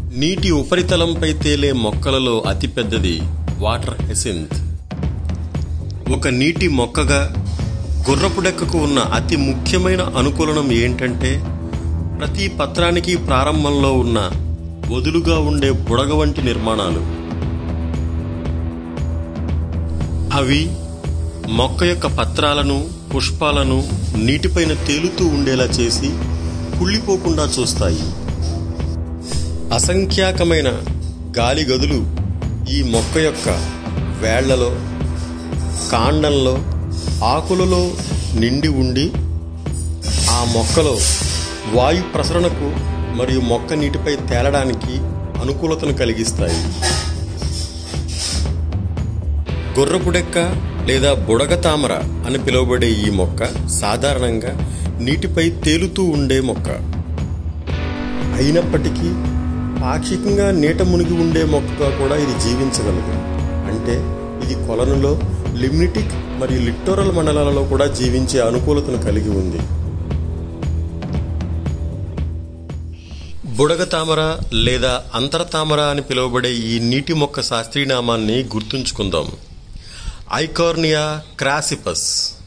నీటి ఉపరితలంపై తేలే మొక్కలలో అతిపెద్దది వాటర్ హెసింత్ ఒక నీటి మొక్కగా గుర్రపుడెక్కకు ఉన్న అతి ముఖ్యమైన అనుకూలనం ఏంటంటే ప్రతి పత్రానికి ప్రారంభంలో ఉన్న వదులుగా ఉండే బుడగ వంటి నిర్మాణాలు అవి మొక్క యొక్క పత్రాలను పుష్పాలను నీటిపైన తేలుతూ ఉండేలా చేసి కుళ్ళిపోకుండా చూస్తాయి అసంఖ్యాకమైన గాలి గదులు ఈ మొక్క యొక్క వేళ్లలో కాండంలో ఆకులలో నిండి ఉండి ఆ మొక్కలో వాయు ప్రసరణకు మరియు మొక్క నీటిపై తేలడానికి అనుకూలతను కలిగిస్తాయి గుర్రపుడెక్క లేదా బుడగ తామర అని పిలువబడే ఈ మొక్క సాధారణంగా నీటిపై తేలుతూ ఉండే మొక్క అయినప్పటికీ పాక్షికంగా నీట మునిగి ఉండే మొక్కగా కూడా ఇది జీవించగలదు అంటే ఇది కొలనులో లిమ్నిటిక్ మరియు లిట్టోరల్ మండలాలలో కూడా జీవించే అనుకూలతను కలిగి ఉంది బుడగ తామర లేదా అంతరతామర అని పిలువబడే ఈ నీటి మొక్క శాస్త్రీయనామాన్ని గుర్తుంచుకుందాం ఐకార్నియా క్రాసిపస్